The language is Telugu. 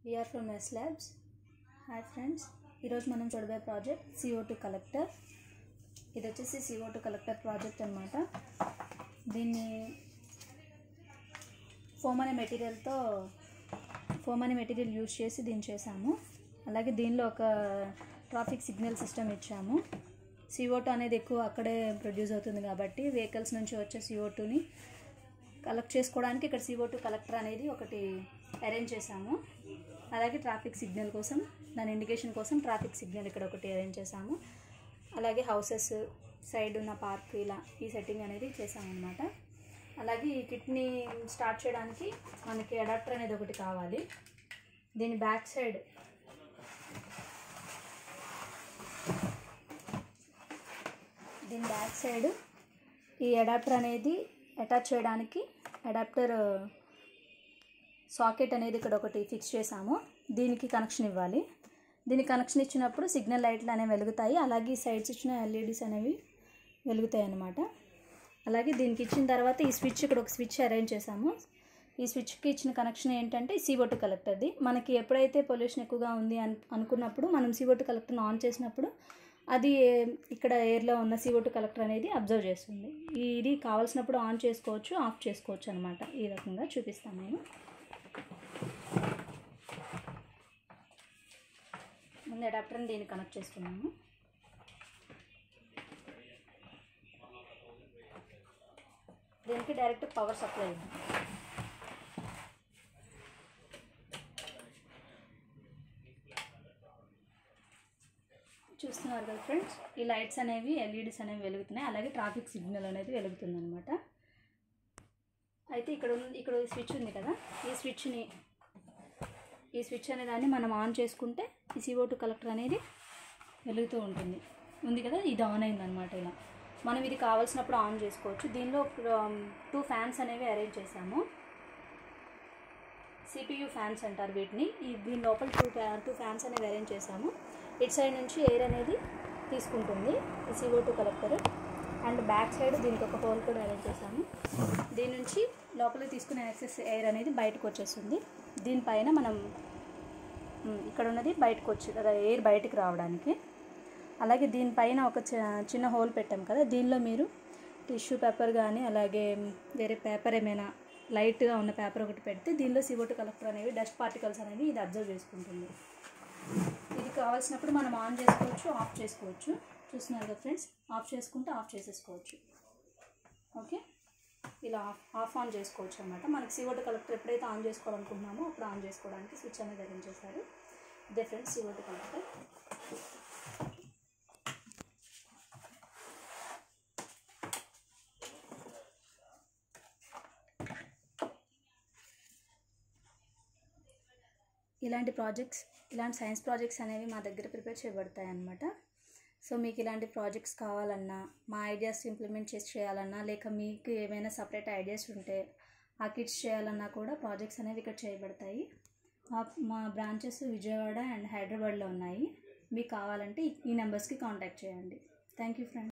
VR from S labs hi friends ఈరోజు మనం చూడబోయే ప్రాజెక్ట్ సిఓ టూ కలెక్టర్ ఇది వచ్చేసి సిఓ టూ కలెక్టర్ ప్రాజెక్ట్ అనమాట దీన్ని ఫోమ్ అనే మెటీరియల్తో ఫోమ్ అనే మెటీరియల్ యూజ్ చేసి దీన్ని చేసాము అలాగే దీనిలో ఒక ట్రాఫిక్ సిగ్నల్ సిస్టమ్ ఇచ్చాము సిఓ టూ అనేది ఎక్కువ అక్కడే ప్రొడ్యూస్ అవుతుంది కాబట్టి వెహికల్స్ నుంచి వచ్చే సిఓ టూని కలెక్ట్ చేసుకోవడానికి ఇక్కడ సిఓ టూ కలెక్టర్ అనేది ఒకటి అరేంజ్ చేశాము అలాగే ట్రాఫిక్ సిగ్నల్ కోసం దాని ఇండికేషన్ కోసం ట్రాఫిక్ సిగ్నల్ ఇక్కడ ఒకటి అరేంజ్ చేశాము అలాగే హౌసెస్ సైడ్ ఉన్న పార్క్ ఇలా ఈ సెట్టింగ్ అనేది చేసామన్నమాట అలాగే ఈ కిట్ని స్టార్ట్ చేయడానికి మనకి అడాప్టర్ అనేది ఒకటి కావాలి దీని బ్యాక్ సైడ్ దీని బ్యాక్ సైడ్ ఈ అడాప్టర్ అనేది అటాచ్ చేయడానికి అడాప్టర్ సాకెట్ అనేది ఇక్కడ ఒకటి ఫిక్స్ చేసాము దీనికి కనెక్షన్ ఇవ్వాలి దీనికి కనెక్షన్ ఇచ్చినప్పుడు సిగ్నల్ లైట్లు అనేవి వెలుగుతాయి అలాగే ఈ సైడ్స్ ఇచ్చిన ఎల్ఈడీస్ అనేవి వెలుగుతాయి అన్నమాట అలాగే దీనికి ఇచ్చిన తర్వాత ఈ స్విచ్ ఇక్కడ ఒక స్విచ్ అరేంజ్ చేసాము ఈ స్విచ్కి ఇచ్చిన కనెక్షన్ ఏంటంటే సివోటు కలెక్టర్ది మనకి ఎప్పుడైతే పొల్యూషన్ ఎక్కువగా ఉంది అన్ అనుకున్నప్పుడు మనం సివోటు కలెక్టర్ని ఆన్ చేసినప్పుడు అది ఇక్కడ ఎయిర్లో ఉన్న సివోటు కలెక్టర్ అనేది అబ్జర్వ్ చేస్తుంది ఇది కావాల్సినప్పుడు ఆన్ చేసుకోవచ్చు ఆఫ్ చేసుకోవచ్చు అనమాట ఈ రకంగా చూపిస్తాను నేను ముందు అడాప్టర్ని దీన్ని కనెక్ట్ చేసుకున్నాము దీనికి డైరెక్ట్ పవర్ సప్లై ఉంది చూస్తున్నారు కదా ఫ్రెండ్స్ ఈ లైట్స్ అనేవి ఎల్ఈడీస్ అనేవి వెలుగుతున్నాయి అలాగే ట్రాఫిక్ సిగ్నల్ అనేది వెలుగుతుంది అనమాట అయితే ఇక్కడ ఉంది ఇక్కడ స్విచ్ ఉంది కదా ఈ స్విచ్ని ఈ స్విచ్ అనే దాన్ని మనం ఆన్ చేసుకుంటే ఈ సిఓ టూ కలెక్టర్ అనేది వెలుగుతూ ఉంటుంది ఉంది కదా ఇది ఆన్ అయిందనమాట ఇలా మనం ఇది కావాల్సినప్పుడు ఆన్ చేసుకోవచ్చు దీనిలో టూ ఫ్యాన్స్ అనేవి అరేంజ్ చేసాము సిపియు ఫ్యాన్స్ అంటారు వీటిని ఈ దీని లోపల టూ టూ ఫ్యాన్స్ అనేవి అరేంజ్ చేసాము ఇటు సైడ్ నుంచి ఎయిర్ అనేది తీసుకుంటుంది ఈ CO two collector and back side దీనికి ఒక హోల్ కూడా అరేంజ్ చేసాము దీని నుంచి లోపలికి తీసుకునే యాక్సెస్ ఎయిర్ అనేది బయటకు వచ్చేస్తుంది దీనిపైన మనం ఇక్కడ ఉన్నది బయటకు వచ్చి ఎయిర్ బయటికి రావడానికి అలాగే దీనిపైన ఒక చిన్న హోల్ పెట్టాం కదా దీనిలో మీరు టిష్యూ పేపర్ కానీ అలాగే వేరే పేపర్ ఏమైనా లైట్గా ఉన్న పేపర్ ఒకటి పెడితే దీనిలో సివోటు కలెక్టర్ అనేవి డస్ట్ పార్టికల్స్ అనేవి ఇది అబ్జర్వ్ చేసుకుంటుంది ఇది కావాల్సినప్పుడు మనం ఆన్ చేసుకోవచ్చు ఆఫ్ చేసుకోవచ్చు చూస్తున్నారు కదా ఫ్రెండ్స్ ఆఫ్ చేసుకుంటే ఆఫ్ చేసేసుకోవచ్చు ఓకే ఇలా ఆఫ్ ఆఫ్ ఆన్ చేసుకోవచ్చు అనమాట మనకి సివోటు కలెక్టర్ ఎప్పుడైతే ఆన్ చేసుకోవాలనుకుంటున్నామో అప్పుడు ఆన్ చేసుకోవడానికి స్విచ్ అనేది అరేంజ్ చేశారు ఇదే ఫ్రెండ్స్ సివోటు కలెక్టర్ ఇలాంటి ప్రాజెక్ట్స్ ఇలాంటి సైన్స్ ప్రాజెక్ట్స్ అనేవి మా దగ్గర ప్రిపేర్ చేయబడతాయి అన్నమాట సో మీకు ఇలాంటి ప్రాజెక్ట్స్ కావాలన్నా మా ఐడియాస్ ఇంప్లిమెంట్ చేసి చేయాలన్నా లేక మీకు ఏమైనా సపరేట్ ఐడియాస్ ఉంటే ఆ కిట్స్ చేయాలన్నా కూడా ప్రాజెక్ట్స్ అనేవి ఇక్కడ చేయబడతాయి మా బ్రాంచెస్ విజయవాడ అండ్ హైదరాబాద్లో ఉన్నాయి మీకు కావాలంటే ఈ నెంబర్స్కి కాంటాక్ట్ చేయండి థ్యాంక్ యూ ఫ్రెండ్స్